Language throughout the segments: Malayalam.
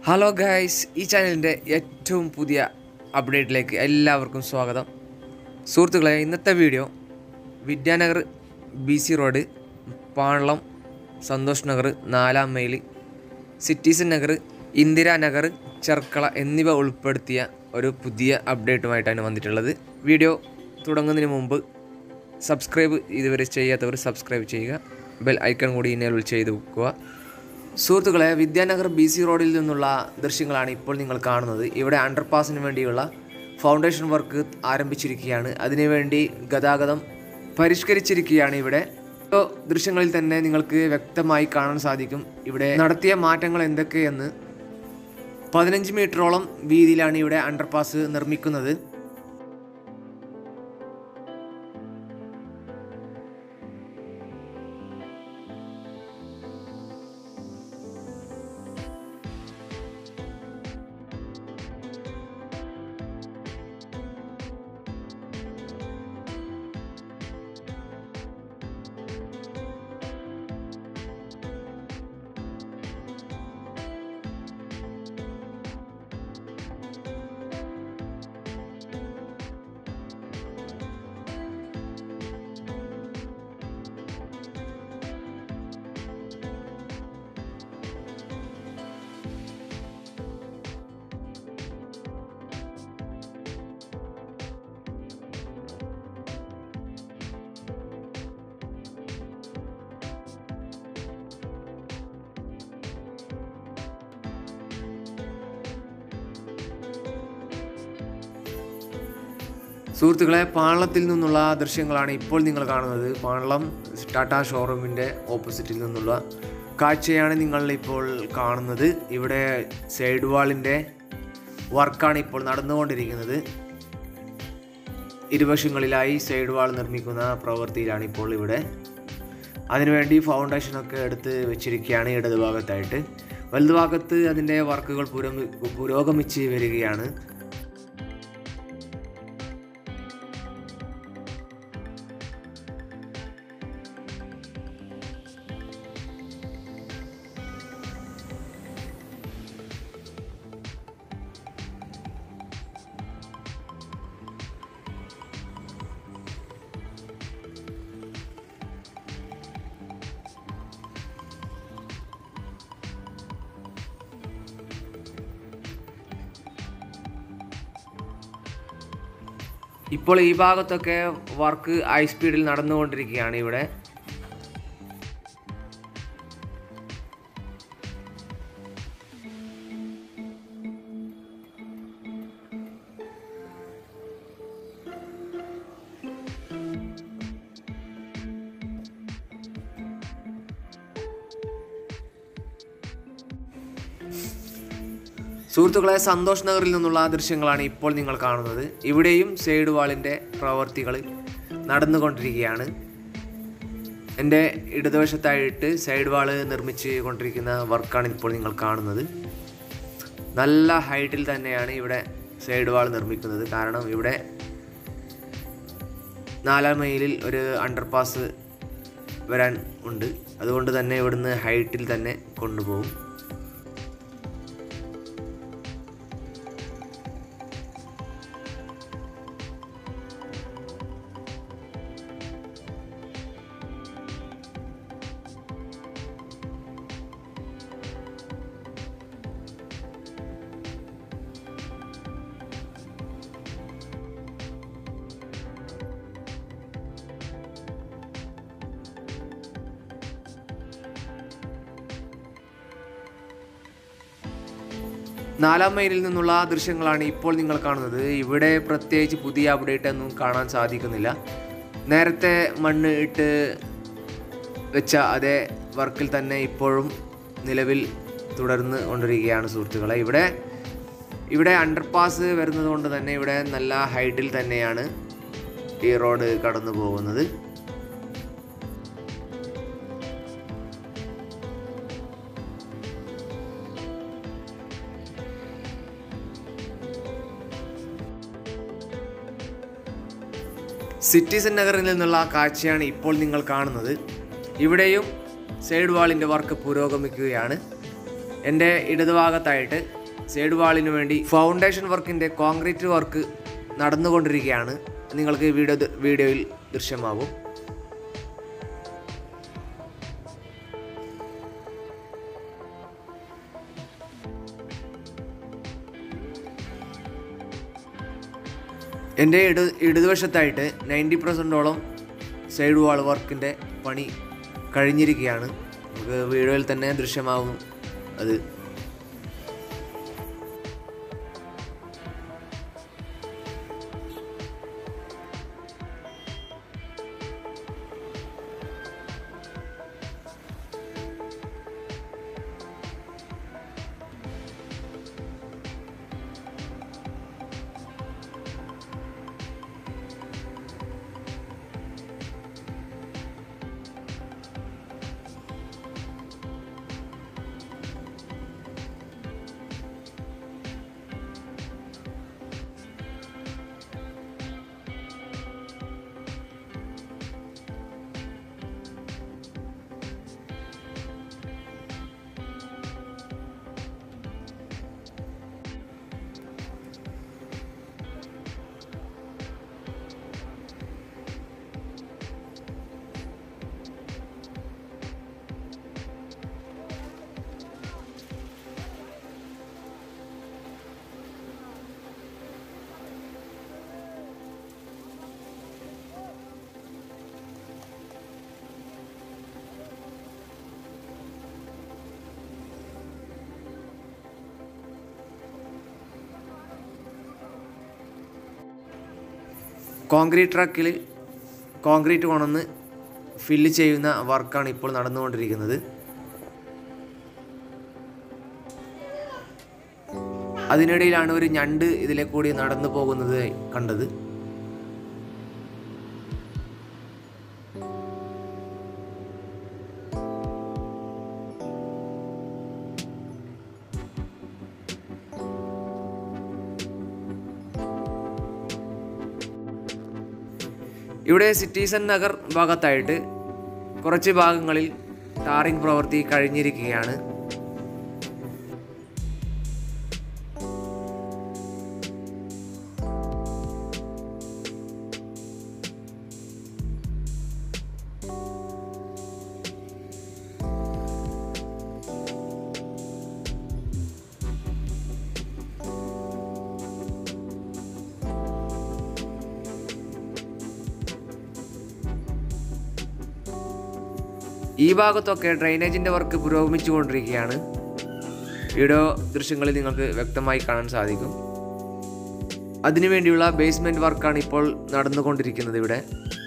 ഹലോ ഗായ്സ് ഈ ചാനലിൻ്റെ ഏറ്റവും പുതിയ അപ്ഡേറ്റിലേക്ക് എല്ലാവർക്കും സ്വാഗതം സുഹൃത്തുക്കളെ ഇന്നത്തെ video Vidyanagar B C road പാളം സന്തോഷ് നഗർ നാലാം മൈൽ സിറ്റിസൺ നഗർ ഇന്ദിരാനഗർ ചെർക്കള എന്നിവ ഉൾപ്പെടുത്തിയ ഒരു പുതിയ അപ്ഡേറ്റുമായിട്ടാണ് വന്നിട്ടുള്ളത് വീഡിയോ തുടങ്ങുന്നതിന് മുമ്പ് സബ്സ്ക്രൈബ് ഇതുവരെ ചെയ്യാത്തവർ സബ്സ്ക്രൈബ് ചെയ്യുക ബെൽ ഐക്കൺ കൂടി ഇനേബിൾ ചെയ്ത് വെക്കുക സുഹൃത്തുക്കളെ വിദ്യാനഗർ ബി സി റോഡിൽ നിന്നുള്ള ദൃശ്യങ്ങളാണ് ഇപ്പോൾ നിങ്ങൾ കാണുന്നത് ഇവിടെ അണ്ടർപാസിന് വേണ്ടിയുള്ള ഫൗണ്ടേഷൻ വർക്ക് ആരംഭിച്ചിരിക്കുകയാണ് അതിനുവേണ്ടി ഗതാഗതം പരിഷ്കരിച്ചിരിക്കുകയാണ് ഇവിടെ ഓ ദൃശ്യങ്ങളിൽ തന്നെ നിങ്ങൾക്ക് വ്യക്തമായി കാണാൻ സാധിക്കും ഇവിടെ നടത്തിയ മാറ്റങ്ങൾ എന്തൊക്കെയെന്ന് പതിനഞ്ച് മീറ്ററോളം വീതിയിലാണ് ഇവിടെ അണ്ടർപാസ് നിർമ്മിക്കുന്നത് സുഹൃത്തുക്കളെ പാളത്തിൽ നിന്നുള്ള ദൃശ്യങ്ങളാണ് ഇപ്പോൾ നിങ്ങൾ കാണുന്നത് പാളം ടാറ്റ ഷോറൂമിൻ്റെ ഓപ്പോസിറ്റിൽ നിന്നുള്ള കാഴ്ചയാണ് നിങ്ങൾ ഇപ്പോൾ കാണുന്നത് ഇവിടെ സൈഡ് വാളിൻ്റെ വർക്കാണ് ഇപ്പോൾ നടന്നുകൊണ്ടിരിക്കുന്നത് ഇരുവശങ്ങളിലായി സൈഡ് വാൾ നിർമ്മിക്കുന്ന പ്രവൃത്തിയിലാണ് ഇപ്പോൾ ഇവിടെ അതിനുവേണ്ടി ഫൗണ്ടേഷനൊക്കെ എടുത്ത് വെച്ചിരിക്കുകയാണ് ഇടതുഭാഗത്തായിട്ട് വലതുഭാഗത്ത് അതിൻ്റെ വർക്കുകൾ പുരോഗമി പുരോഗമിച്ച് വരികയാണ് ഇപ്പോൾ ഈ ഭാഗത്തൊക്കെ വർക്ക് ഹൈ സ്പീഡിൽ നടന്നുകൊണ്ടിരിക്കുകയാണ് ഇവിടെ സുഹൃത്തുക്കളെ സന്തോഷ് നഗറിൽ നിന്നുള്ള ദൃശ്യങ്ങളാണ് ഇപ്പോൾ നിങ്ങൾ കാണുന്നത് ഇവിടെയും സൈഡ് വാളിൻ്റെ പ്രവർത്തികൾ നടന്നുകൊണ്ടിരിക്കുകയാണ് എൻ്റെ ഇടതുവശത്തായിട്ട് സൈഡ് വാള് നിർമ്മിച്ച് കൊണ്ടിരിക്കുന്ന വർക്കാണ് ഇപ്പോൾ നിങ്ങൾ കാണുന്നത് നല്ല ഹൈറ്റിൽ തന്നെയാണ് ഇവിടെ സൈഡ് വാൾ നിർമ്മിക്കുന്നത് കാരണം ഇവിടെ നാലാം മൈലിൽ ഒരു അണ്ടർപാസ് വരാൻ ഉണ്ട് അതുകൊണ്ട് തന്നെ ഇവിടുന്ന് ഹൈറ്റിൽ തന്നെ കൊണ്ടുപോകും നാലാം മൈലിൽ നിന്നുള്ള ദൃശ്യങ്ങളാണ് ഇപ്പോൾ നിങ്ങൾ കാണുന്നത് ഇവിടെ പ്രത്യേകിച്ച് പുതിയ അപ്ഡേറ്റ് ഒന്നും കാണാൻ സാധിക്കുന്നില്ല നേരത്തെ മണ്ണ് ഇട്ട് വെച്ച അതേ വർക്കിൽ തന്നെ ഇപ്പോഴും നിലവിൽ തുടർന്ന് കൊണ്ടിരിക്കുകയാണ് സുഹൃത്തുക്കളെ ഇവിടെ ഇവിടെ അണ്ടർപാസ് വരുന്നത് കൊണ്ട് തന്നെ ഇവിടെ നല്ല ഹൈറ്റിൽ തന്നെയാണ് ഈ റോഡ് കടന്നു പോകുന്നത് സിറ്റിസൺ നഗറിൽ നിന്നുള്ള കാഴ്ചയാണ് ഇപ്പോൾ നിങ്ങൾ കാണുന്നത് ഇവിടെയും സൈഡ് വാളിൻ്റെ വർക്ക് പുരോഗമിക്കുകയാണ് എൻ്റെ ഇടതുഭാഗത്തായിട്ട് സൈഡ് വാളിന് വേണ്ടി ഫൗണ്ടേഷൻ വർക്കിൻ്റെ കോൺക്രീറ്റ് വർക്ക് നടന്നുകൊണ്ടിരിക്കുകയാണ് നിങ്ങൾക്ക് വീഡിയോ വീഡിയോയിൽ ദൃശ്യമാകും എൻ്റെ ഇട ഇടതുവശത്തായിട്ട് നയൻറ്റി പെർസെൻറ്റോളം സൈഡ് വാൾ വർക്കിൻ്റെ പണി കഴിഞ്ഞിരിക്കുകയാണ് നമുക്ക് വീഡിയോയിൽ തന്നെ ദൃശ്യമാകും അത് കോൺക്രീറ്റ് ട്രക്കിൽ കോൺക്രീറ്റ് കൊണ്ടുവന്ന് ഫില്ല് ചെയ്യുന്ന വർക്കാണ് ഇപ്പോൾ നടന്നുകൊണ്ടിരിക്കുന്നത് അതിനിടയിലാണ് ഒരു ഞണ്ട് ഇതിലെ കൂടി നടന്നു പോകുന്നത് കണ്ടത് ഇവിടെ സിറ്റിസൺ നഗർ ഭാഗത്തായിട്ട് കുറച്ച് ഭാഗങ്ങളിൽ ടാറിംഗ് പ്രവൃത്തി കഴിഞ്ഞിരിക്കുകയാണ് ഈ ഭാഗത്തൊക്കെ ഡ്രൈനേജിൻ്റെ വർക്ക് പുരോഗമിച്ചുകൊണ്ടിരിക്കുകയാണ് വീഡിയോ ദൃശ്യങ്ങളിൽ നിങ്ങൾക്ക് വ്യക്തമായി കാണാൻ സാധിക്കും അതിനുവേണ്ടിയുള്ള ബേസ്മെൻറ്റ് വർക്കാണ് ഇപ്പോൾ നടന്നുകൊണ്ടിരിക്കുന്നത് ഇവിടെ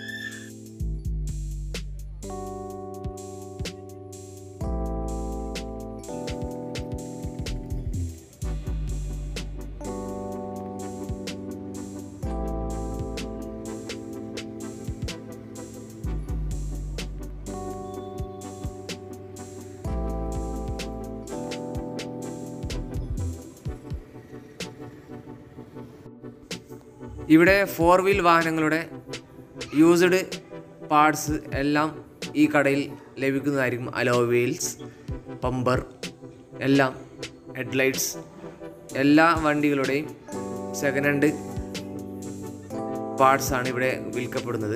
ഇവിടെ ഫോർ വീൽ വാഹനങ്ങളുടെ യൂസ്ഡ് പാർട്സ് എല്ലാം ഈ കടയിൽ ലഭിക്കുന്നതായിരിക്കും അലോ വീൽസ് പമ്പർ എല്ലാം ഹെഡ്ലൈറ്റ്സ് എല്ലാ വണ്ടികളുടെയും സെക്കൻഡ് ഹാൻഡ് പാർട്സ് ആണ് ഇവിടെ വിൽക്കപ്പെടുന്നത്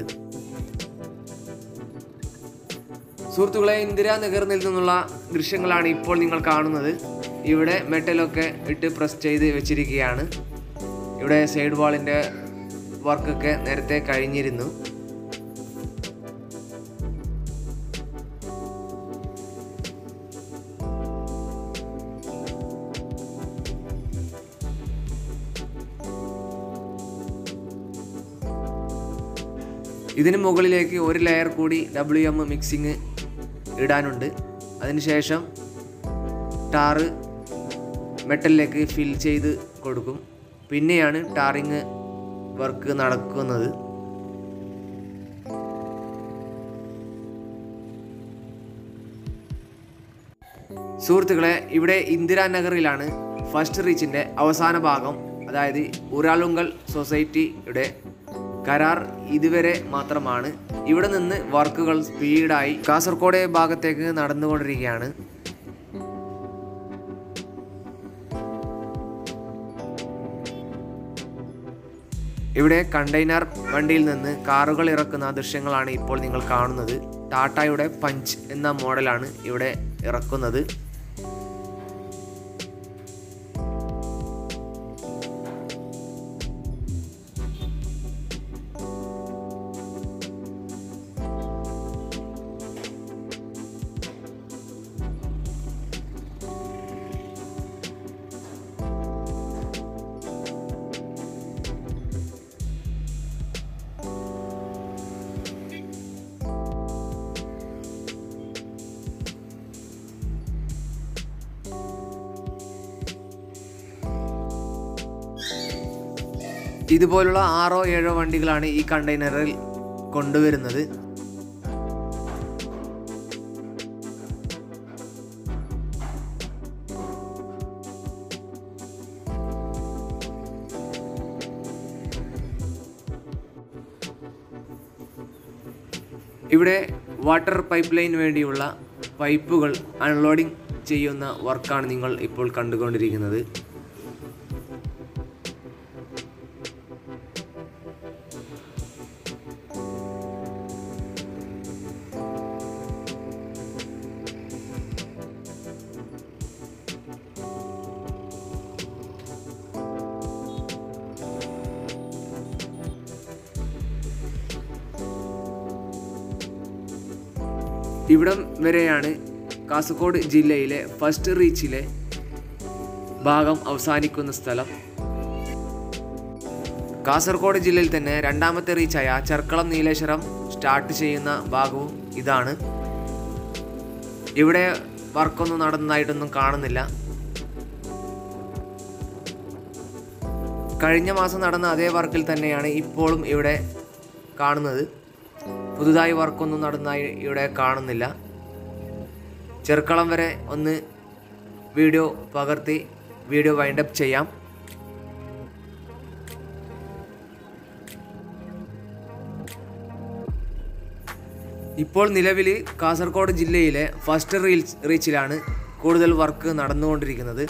സുഹൃത്തുക്കളെ ഇന്ദിരാനഗറിൽ നിന്നുള്ള ദൃശ്യങ്ങളാണ് ഇപ്പോൾ നിങ്ങൾ കാണുന്നത് ഇവിടെ മെറ്റലൊക്കെ ഇട്ട് പ്രസ് ചെയ്ത് വെച്ചിരിക്കുകയാണ് ഇവിടെ സൈഡ് വാളിൻ്റെ വർക്കൊക്കെ നേരത്തെ കഴിഞ്ഞിരുന്നു ഇതിന് മുകളിലേക്ക് ഒരു ലെയർ കൂടി ഡബ്ല്യു എം മിക്സിങ് ഇടാനുണ്ട് അതിനുശേഷം ടാറ് മെറ്റലിലേക്ക് ഫിൽ ചെയ്ത് കൊടുക്കും പിന്നെയാണ് ടാറിങ് വർക്ക് നടക്കുന്നത് സുഹൃത്തുക്കളെ ഇവിടെ ഇന്ദിരാനഗറിലാണ് ഫസ്റ്റ് റീച്ചിൻ്റെ അവസാന ഭാഗം അതായത് ഉരാളുങ്കൽ സൊസൈറ്റിയുടെ കരാർ ഇതുവരെ മാത്രമാണ് ഇവിടെ നിന്ന് വർക്കുകൾ സ്പീഡായി കാസർഗോഡ് ഭാഗത്തേക്ക് നടന്നുകൊണ്ടിരിക്കുകയാണ് ഇവിടെ കണ്ടെയ്നർ വണ്ടിയിൽ നിന്ന് കാറുകൾ ഇറക്കുന്ന ദൃശ്യങ്ങളാണ് ഇപ്പോൾ നിങ്ങൾ കാണുന്നത് ടാറ്റയുടെ പഞ്ച് എന്ന മോഡലാണ് ഇവിടെ ഇറക്കുന്നത് ഇതുപോലുള്ള ആറോ ഏഴോ വണ്ടികളാണ് ഈ കണ്ടെയ്നറിൽ കൊണ്ടുവരുന്നത് ഇവിടെ വാട്ടർ പൈപ്പ് ലൈൻ വേണ്ടിയുള്ള പൈപ്പുകൾ അൺലോഡിംഗ് ചെയ്യുന്ന വർക്കാണ് നിങ്ങൾ ഇപ്പോൾ കണ്ടുകൊണ്ടിരിക്കുന്നത് ഇവിടം വരെയാണ് കാസർഗോഡ് ജില്ലയിലെ ഫസ്റ്റ് റീച്ചിലെ ഭാഗം അവസാനിക്കുന്ന സ്ഥലം കാസർഗോഡ് ജില്ലയിൽ തന്നെ രണ്ടാമത്തെ റീച്ചായ ചെർക്കളം നീലേശ്വരം സ്റ്റാർട്ട് ചെയ്യുന്ന ഭാഗവും ഇതാണ് ഇവിടെ വർക്കൊന്നും നടന്നതായിട്ടൊന്നും കാണുന്നില്ല കഴിഞ്ഞ മാസം നടന്ന അതേ വർക്കിൽ തന്നെയാണ് ഇപ്പോഴും ഇവിടെ കാണുന്നത് പുതുതായി വർക്കൊന്നും നടന്നതായി ഇവിടെ കാണുന്നില്ല ചെറുക്കളം വരെ ഒന്ന് വീഡിയോ പകർത്തി വീഡിയോ വൈൻഡപ്പ് ചെയ്യാം ഇപ്പോൾ നിലവിൽ കാസർഗോഡ് ജില്ലയിലെ ഫസ്റ്റ് റീൽസ് റീച്ചിലാണ് കൂടുതൽ വർക്ക് നടന്നുകൊണ്ടിരിക്കുന്നത്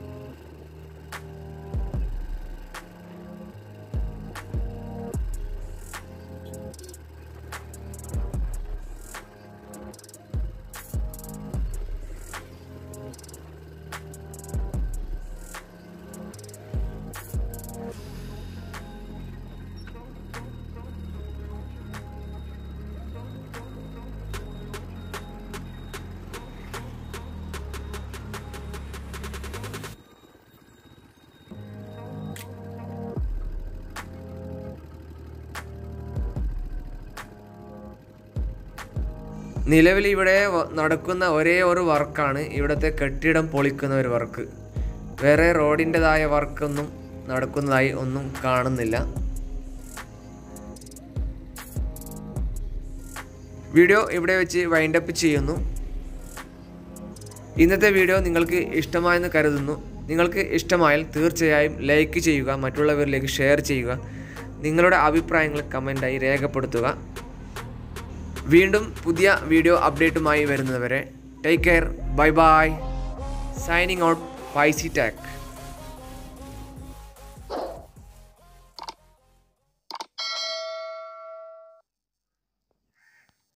നിലവിൽ ഇവിടെ വ- നടക്കുന്ന ഒരേ ഒരു വർക്കാണ് ഇവിടുത്തെ കെട്ടിടം പൊളിക്കുന്ന ഒരു വർക്ക് വേറെ റോഡിൻ്റെതായ വർക്കൊന്നും നടക്കുന്നതായി ഒന്നും കാണുന്നില്ല വീഡിയോ ഇവിടെ വെച്ച് വൈൻഡപ്പ് ചെയ്യുന്നു ഇന്നത്തെ വീഡിയോ നിങ്ങൾക്ക് ഇഷ്ടമായെന്ന് കരുതുന്നു നിങ്ങൾക്ക് ഇഷ്ടമായാൽ തീർച്ചയായും ലൈക്ക് ചെയ്യുക മറ്റുള്ളവരിലേക്ക് ഷെയർ ചെയ്യുക നിങ്ങളുടെ അഭിപ്രായങ്ങൾ കമൻറ്റായി രേഖപ്പെടുത്തുക വീണ്ടും പുതിയ വീഡിയോ അപ്ഡേറ്റുമായി വരുന്നതുവരെ take care bye bye signing out പൈസി ടാക്